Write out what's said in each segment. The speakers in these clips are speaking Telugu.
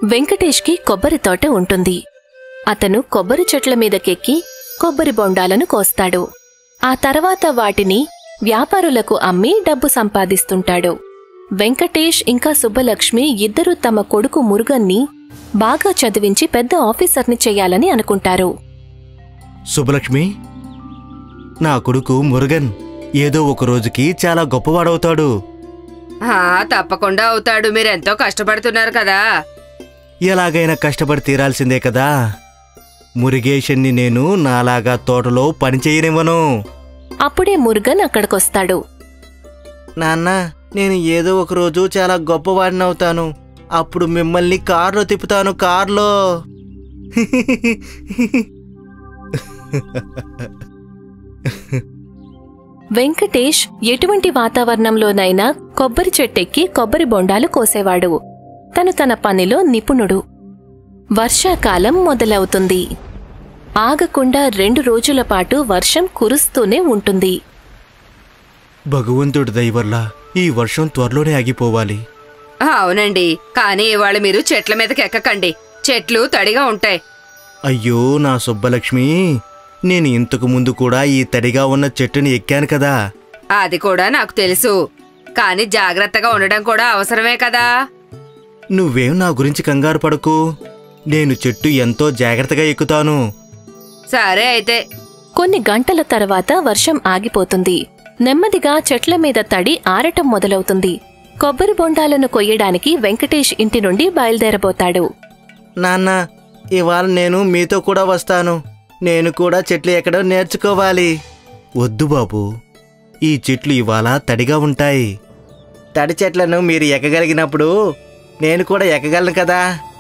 వెంకటేష్కి కొబ్బరి తోట ఉంటుంది అతను కొబ్బరి చెట్ల మీదకెక్కి కొబ్బరి బొండాలను కోస్తాడు ఆ తర్వాత వాటిని వ్యాపారులకు అమ్మి డబ్బు సంపాదిస్తుంటాడు వెంకటేష్ ఇంకా సుబ్బలక్ష్మి ఇద్దరూ తమ కొడుకు మురుగన్ని బాగా చదివించి పెద్ద ఆఫీసర్ని చెయ్యాలని అనుకుంటారు శుభలక్ష్మి నా కొడుకు మురుగన్ ఏదో ఒక రోజుకి చాలా గొప్పవాడవుతాడు ఆ, తప్పకుండా అవుతాడు మీరెంతో కష్టపడుతున్నారు కదా ఎలాగైనా కష్టపడి తీరాల్సిందే కదా మురుగేషన్ని నేను నాలాగా తోటలో పని చేయనివ్వను అప్పుడే మురుగన్ అక్కడికొస్తాడు నాన్న నేను ఏదో ఒక రోజు చాలా గొప్పవాడినవుతాను అప్పుడు మిమ్మల్ని కారులో తిప్పుతాను కారులో వెంకటేష్ ఎటువంటి వాతావరణంలోనైనా కొబ్బరి చెట్టెక్కి కొబ్బరి బొండాలు కోసేవాడు తను తన పనిలో నిపుణుడు వర్షాకాలం మొదలవుతుంది ఆగకుండా రెండు రోజుల పాటు వర్షం కురుస్తూనే ఉంటుంది భగవంతుడి దయ వల్ల ఈ వర్షం త్వరలోనే ఆగిపోవాలి ఆ, అవునండి కానీ ఇవాళ మీరు చెట్ల మీదకి ఎక్కకండి చెట్లు తడిగా ఉంటాయి అయ్యో నా సుబ్బలక్ష్మి నేను ఇంతకు ముందు కూడా ఈ తడిగా ఉన్న చెట్టుని ఎక్కాను కదా అది కూడా నాకు తెలుసు కానీ జాగ్రత్తగా ఉండడం కూడా అవసరమే కదా నువ్వేం నా గురించి కంగారు పడకు నేను చెట్టు ఎంతో జాగ్రత్తగా ఎక్కుతాను సరే అయితే కొన్ని గంటల తర్వాత వర్షం ఆగిపోతుంది నెమ్మదిగా చెట్ల మీద తడి ఆరటం మొదలవుతుంది కొబ్బరి బొండాలను కొయ్యడానికి వెంకటేష్ ఇంటి నుండి బయలుదేరబోతాడు నాన్న ఇవాళ నేను మీతో కూడా వస్తాను నేను కూడా చెట్లు ఎక్కడం నేర్చుకోవాలి వద్దు బాబు ఈ చెట్లు ఇవాళ తడిగా ఉంటాయి తడి చెట్లను మీరు ఎక్కగలిగినప్పుడు నేను కూడా ఎక్కగలను కదా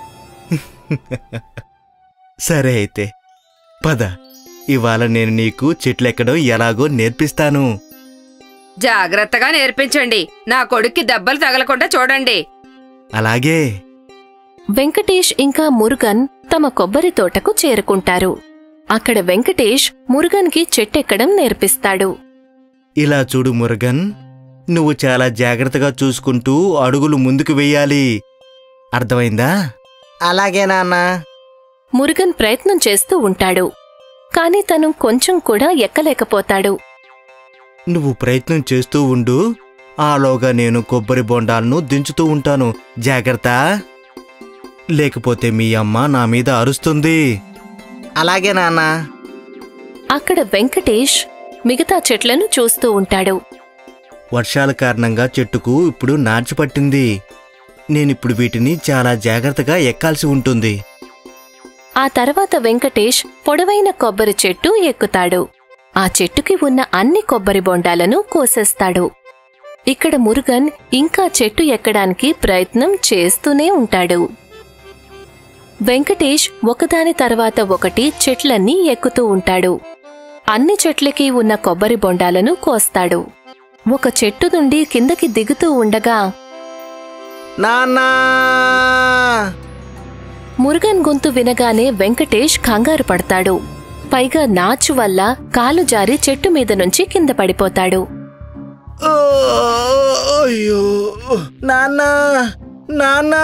సరే అయితే పద ఇవాళ నేను నీకు చెట్లు ఎక్కడం ఎలాగో నేర్పిస్తాను జాగ్రత్తగా నేర్పించండి నా కొడుక్కి దెబ్బలు తగలకుండా చూడండి అలాగే వెంకటేష్ ఇంకా మురుగన్ తమ కొబ్బరి తోటకు చేరుకుంటారు అక్కడ వెంకటేష్ మురుగన్కి చెట్టెక్కడం నేర్పిస్తాడు ఇలా చూడు మురుగన్ నువ్వు చాలా జాగ్రత్తగా చూసుకుంటూ అడుగులు ముందుకు వెయ్యాలి అర్థమైందా అలాగే నాన్న మురుగన్ ప్రయత్నం చేస్తూ ఉంటాడు కాని తను కొంచెం కూడా ఎక్కలేకపోతాడు నువ్వు ప్రయత్నం చేస్తూ ఉండు ఆలోగా నేను కొబ్బరి బొండాలను దించుతూ ఉంటాను జాగ్రత్త లేకపోతే మీ అమ్మ నా మీద అరుస్తుంది అలాగే నాన్న అక్కడ వెంకటేష్ మిగతా చెట్లను చూస్తూ ఉంటాడు వర్షాల కారణంగా చెట్టుకు ఇప్పుడు నార్చి పట్టింది నేనిప్పుడు వీటిని చాలా జాగ్రత్తగా ఎక్కాల్సి ఉంటుంది ఆ తర్వాత వెంకటేష్ పొడవైన కొబ్బరి చెట్టు ఎక్కుతాడు ఆ చెట్టుకి ఉన్న అన్ని కొబ్బరి బొండాలను కోసేస్తాడు ఇక్కడ మురుగన్ ఇంకా చెట్టు ఎక్కడానికి ప్రయత్నం చేస్తూనే ఉంటాడు వెంకటేష్ ఒకదాని తర్వాత ఒకటి చెట్లన్నీ ఎక్కుతూ ఉంటాడు అన్ని చెట్లకి ఉన్న కొబ్బరి బొండాలను కోస్తాడు ఒక చెట్టు నుండి కిందకి దిగుతూ ఉండగా నాన్నా మురుగన్ గొంతు వినగానే వెంకటేష్ కంగారు పడతాడు పైగా నాచు వల్ల కాలు జారి చెట్టు మీద నుంచి కింద పడిపోతాడు ఓ, అయ్యో నాన్న నాన్న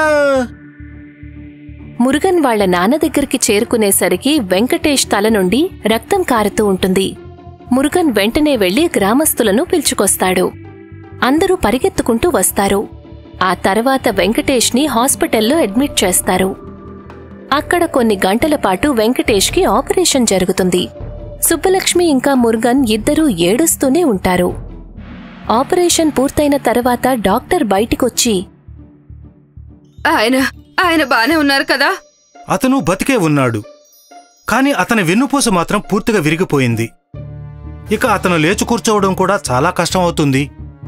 మురుగన్ వాళ్ళ నాన్న దగ్గరికి చేరుకునేసరికి వెంకటేష్ తల నుండి రక్తం కారుతూ ఉంటుంది మురుగన్ వెంటనే వెళ్లి గ్రామస్తులను పిలుచుకొస్తాడు అందరూ పరిగెత్తుకుంటూ వస్తారు ఆ తర్వాత వెంకటేష్ని హాస్పిటల్లో అడ్మిట్ చేస్తారు అక్కడ కొన్ని గంటల పాటు వెంకటేష్కి ఆపరేషన్ జరుగుతుంది సుబ్బలక్ష్మి ఇంకా మురుగన్ ఇద్దరూ ఏడుస్తూనే ఉంటారు ఆపరేషన్ పూర్తయిన తర్వాత డాక్టర్ బయటికొచ్చి ఆయన ఆయన బానే ఉన్నారు కదా అతను బతికే ఉన్నాడు కాని అతని వెన్నుపూస మాత్రం పూర్తిగా విరిగిపోయింది ఇక అతను లేచి కూర్చోవడం కూడా చాలా కష్టం అవుతుంది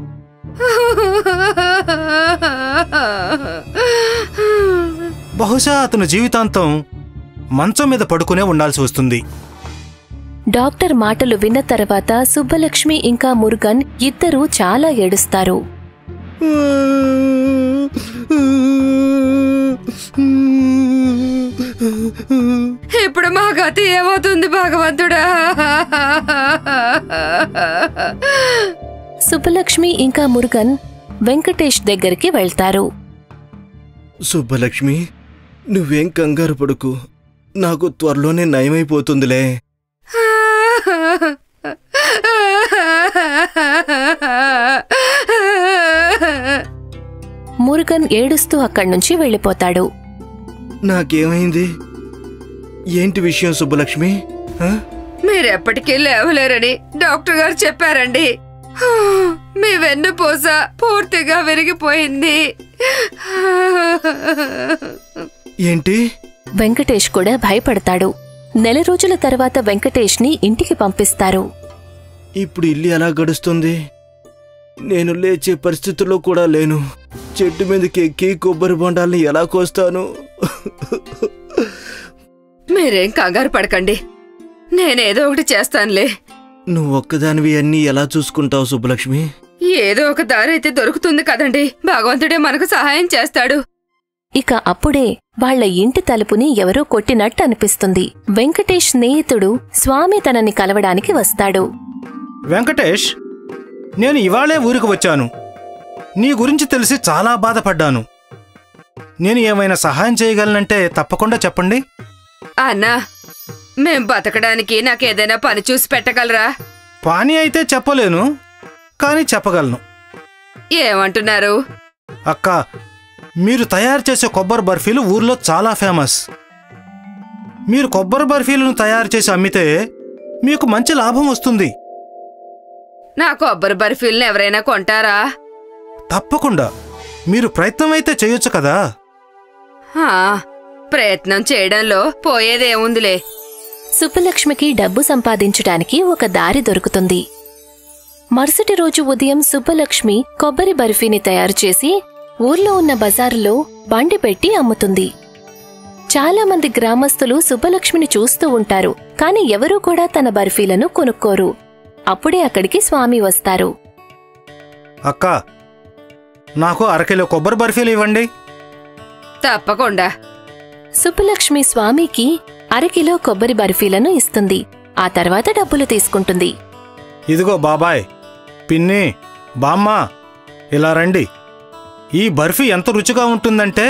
బహుశా అతను జీవితాంతం మంచం మీద పడుకునే ఉండాల్సి వస్తుంది డాక్టర్ మాటలు విన్న తర్వాత సుబ్బలక్ష్మి ఇంకా మురుగన్ ఇద్దరూ చాలా ఏడుస్తారు ఇప్పుడు మా గతి ఏమవుతుంది భగవంతుడా సుబ్బలక్ష్మి ఇంకా మురుగన్ వెంకటేష్ దగ్గరికి వెళ్తారు సుబ్బలక్ష్మి నువ్వేం కంగారు పడుకు నాకు త్వరలోనే నయమైపోతుందిలే మురుగన్ ఏడుస్తూ అక్కడ్నుంచి వెళ్ళిపోతాడు నాకేమైంది ఏంటి విషయం సుబ్బలక్ష్మి ఆ? మీరెప్పటికీ లేవలేరని డాక్టర్ గారు చెప్పారండి మీ వెన్నుపూస పూర్తిగా విరిగిపోయింది ఏంటి వెంకటేష్ కూడా భయపడతాడు నెల రోజుల తర్వాత వెంకటేష్ని ఇంటికి పంపిస్తారు ఇప్పుడు ఇల్లు ఎలా గడుస్తుంది నేను లేచే పరిస్థితుల్లో కూడా లేను చెట్టు మీదకి ఎక్కి కొబ్బరి బొండాల్ని ఎలా కోస్తాను మీరేం కంగారు పడకండి నేనేదో ఒకటి చేస్తానులే నువ్వు ఒక్కదానివి అన్నీ ఎలా చూసుకుంటావు సుబ్బలక్ష్మి ఏదో ఒక దారి అయితే దొరుకుతుంది కదండి భగవంతుడే మనకు సహాయం చేస్తాడు ఇక అప్పుడే వాళ్ళ ఇంటి తలుపుని ఎవరో కొట్టినట్టు అనిపిస్తుంది వెంకటేష్ స్నేహితుడు స్వామి తనని కలవడానికి వస్తాడు వెంకటేష్ నేను ఇవాళే ఊరికి వచ్చాను నీ గురించి తెలిసి చాలా బాధపడ్డాను నేను ఏమైనా సహాయం చేయగలనంటే తప్పకుండా చెప్పండి అన్నా మేం బతకడానికి నాకేదైనా పని చూసి పెట్టగలరా పానీ అయితే చెప్పలేను కానీ చెప్పగలను ఏమంటున్నారు అక్క మీరు తయారు చేసే కొబ్బరి బర్ఫీలు ఊర్లో చాలా ఫేమస్ మీరు కొబ్బరి బర్ఫీలను తయారు చేసి అమ్మితే మీకు మంచి లాభం వస్తుంది నా కొబ్బరి బర్ఫీల్ని ఎవరైనా కొంటారా తప్పకుండా మీరు ప్రయత్నం అయితే చేయొచ్చు కదా హా, ప్రయత్నం చేయడంలో పోయేదేముందిలే సుబ్బలక్ష్మికి డబ్బు సంపాదించడానికి ఒక దారి దొరుకుతుంది మరుసటి రోజు ఉదయం సుబ్బలక్ష్మి కొబ్బరి బర్ఫీని తయారు చేసి ఊర్లో ఉన్న బజారులో బండి పెట్టి అమ్ముతుంది చాలా మంది గ్రామస్తులు సుబ్బలక్ష్మిని చూస్తూ ఉంటారు కాని ఎవరూ కూడా తన బర్ఫీలను కొనుక్కోరు అప్పుడే అక్కడికి స్వామి వస్తారు అక్క నాకు అరకిలో కొబ్బరి బర్ఫీలు ఇవ్వండి తప్పకుండా సుబ్బలక్ష్మి స్వామికి అరకిలో కొబ్బరి బర్ఫీలను ఇస్తుంది ఆ తర్వాత డబ్బులు తీసుకుంటుంది ఇదిగో బాబాయ్ పిన్ని బామ్మ ఇలా రండి ఈ బర్ఫీ ఎంత రుచిగా ఉంటుందంటే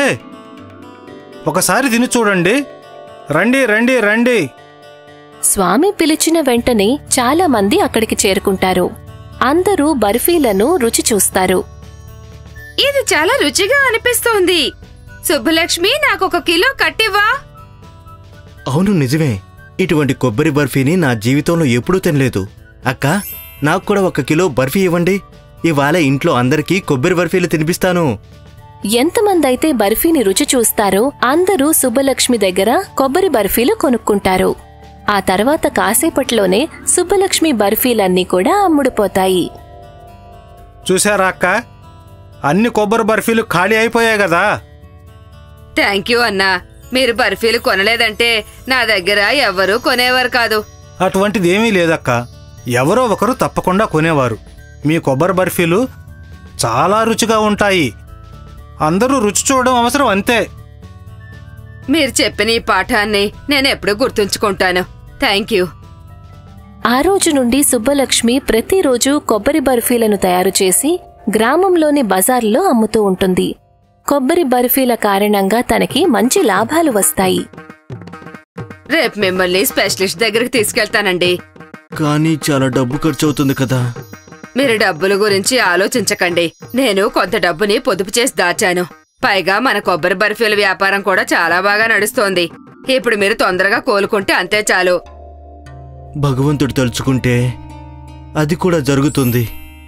ఒకసారి తిని చూడండి రండి రండి రండి స్వామి పిలిచిన వెంటనే చాలా మంది అక్కడికి చేరుకుంటారు అందరూ బర్ఫీలను రుచి చూస్తారు ఇది చాలా రుచిగా అనిపిస్తోంది సుబ్బలక్ష్మి నాకొక కిలో కట్టివ్వా అవును నిజమే ఇటువంటి కొబ్బరి బర్ఫీని నా జీవితంలో ఎప్పుడూ తినలేదు అక్క నాకు కూడా ఒక కిలో బర్ఫీ ఇవ్వండి ఇవాళ ఇంట్లో అందరికీ కొబ్బరి బర్ఫీలు తినిపిస్తాను ఎంతమందైతే బర్ఫీని రుచి చూస్తారో అందరూ సుబ్బలక్ష్మి దగ్గర కొబ్బరి బర్ఫీలు కొనుక్కుంటారు ఆ తర్వాత కాసేపట్లోనే సుబ్బలక్ష్మి బర్ఫీలన్నీ కూడా అమ్ముడుపోతాయి చూసారా అక్క అన్ని కొబ్బరి బర్ఫీలు ఖాళీ అయిపోయాయి కదా థ్యాంక్ యూ అన్నా మీరు బర్ఫీలు కొనలేదంటే నా దగ్గర ఎవ్వరూ కొనేవారు కాదు అటువంటిది ఏమీ లేదక్క ఎవరో ఒకరు తప్పకుండా కొనేవారు మీ కొబ్బరి బర్ఫీలు చాలా రుచిగా ఉంటాయి అందరూ రుచి చూడడం అవసరం అంతే మీరు చెప్పిన ఈ పాఠాన్ని నేను ఎప్పుడూ గుర్తుంచుకుంటాను థ్యాంక్ యూ ఆ రోజు నుండి సుబ్బలక్ష్మి ప్రతిరోజు కొబ్బరి బర్ఫీలను తయారు చేసి గ్రామంలోని బజార్లో అమ్ముతూ ఉంటుంది కొబ్బరి బర్ఫీల కారణంగా తనకి మంచి లాభాలు వస్తాయి రేపు మిమ్మల్ని స్పెషలిస్ట్ దగ్గరికి తీసుకెళ్తానండి కానీ చాలా డబ్బు ఖర్చు అవుతుంది కదా మీరు డబ్బుల గురించి ఆలోచించకండి నేను కొంత డబ్బుని పొదుపు చేసి దాచాను పైగా మన కొబ్బరి బర్ఫీల వ్యాపారం కూడా చాలా బాగా నడుస్తోంది ఇప్పుడు మీరు తొందరగా కోలుకుంటే అంతే చాలు భగవంతుడు తలుచుకుంటే అది కూడా జరుగుతుంది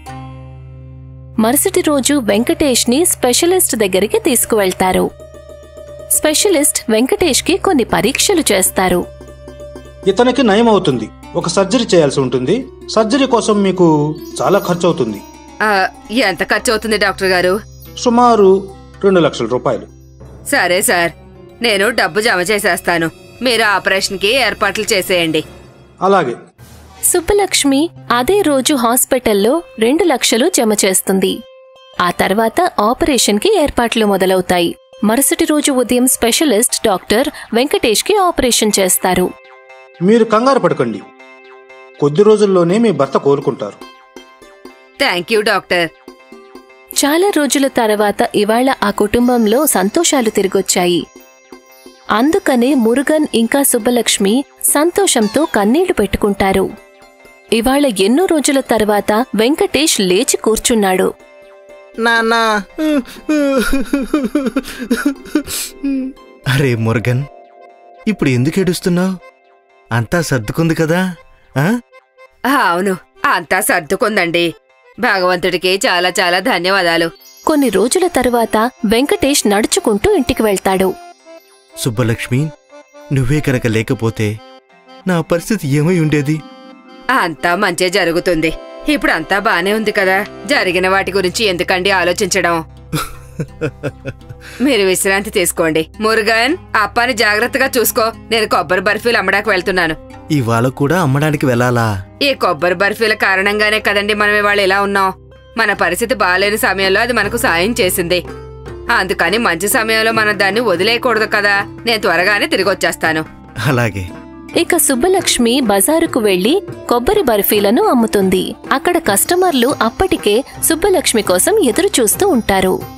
మరుసటి రోజు వెంకటేష్ని స్పెషలిస్ట్ దగ్గరికి తీసుకువెళ్తారు స్పెషలిస్ట్ వెంకటేష్కి కొన్ని పరీక్షలు చేస్తారు ఇతనికి నయం అవుతుంది ఒక సర్జరీ చేయాల్సి ఉంటుంది సర్జరీ కోసం మీకు చాలా ఖర్చు అవుతుంది ఆ, ఎంత ఖర్చు అవుతుంది డాక్టర్ గారు సుమారు రెండు లక్షల రూపాయలు సరే సార్ నేను డబ్బు జమ చేసేస్తాను మీరు ఆపరేషన్కి ఏర్పాట్లు చేసేయండి అలాగే సుబ్బలక్ష్మి అదే రోజు హాస్పిటల్లో రెండు లక్షలు జమ చేస్తుంది ఆ తర్వాత ఆపరేషన్కి ఏర్పాట్లు మొదలవుతాయి మరుసటి రోజు ఉదయం స్పెషలిస్ట్ డాక్టర్ వెంకటేష్కి ఆపరేషన్ చేస్తారు మీరు కంగారు పడకండి కొద్ది రోజుల్లోనే మీ భర్త కోలుకుంటారు థ్యాంక్ యూ డాక్టర్ చాలా రోజుల తర్వాత ఇవాళ ఆ కుటుంబంలో సంతోషాలు తిరిగొచ్చాయి అందుకనే మురుగన్ ఇంకా సుబ్బలక్ష్మి సంతోషంతో కన్నీళ్లు పెట్టుకుంటారు ఇవాళ ఎన్నో రోజుల తర్వాత వెంకటేష్ లేచి కూర్చున్నాడు నాన్నా అరే మురుగన్ ఇప్పుడు ఎందుకు ఏడుస్తున్నావు అంతా సర్దుకుంది కదా ఆ? ఆ, అవును అంతా సర్దుకుందండి భగవంతుడికి చాలా చాలా ధన్యవాదాలు కొన్ని రోజుల తరువాత వెంకటేష్ నడుచుకుంటూ ఇంటికి వెళ్తాడు సుబ్బలక్ష్మి నువ్వే కనుక లేకపోతే నా పరిస్థితి ఏమై ఉండేది అంతా మంచే జరుగుతుంది ఇప్పుడు అంతా బానే ఉంది కదా జరిగిన వాటి గురించి ఎందుకండి ఆలోచించడం మీరు విశ్రాంతి తీసుకోండి మురుగన్ అప్పాని జాగ్రత్తగా చూసుకో నేను కొబ్బరి బర్ఫీలు అమ్మడానికి వెళ్తున్నాను ఇవాళ కూడా అమ్మడానికి వెళ్ళాలా ఈ కొబ్బరి బర్ఫీల కారణంగానే కదండి మనం ఇవాళ ఇలా ఉన్నాం మన పరిస్థితి బాగాలేని సమయంలో అది మనకు సాయం చేసింది అందుకని మంచి సమయంలో మనం దాన్ని వదిలేయకూడదు కదా నేను త్వరగానే తిరిగి వచ్చేస్తాను అలాగే ఇక సుబ్బలక్ష్మి బజారుకు వెళ్లి కొబ్బరి బర్ఫీలను అమ్ముతుంది అక్కడ కస్టమర్లు అప్పటికే సుబ్బలక్ష్మి కోసం ఎదురు చూస్తూ ఉంటారు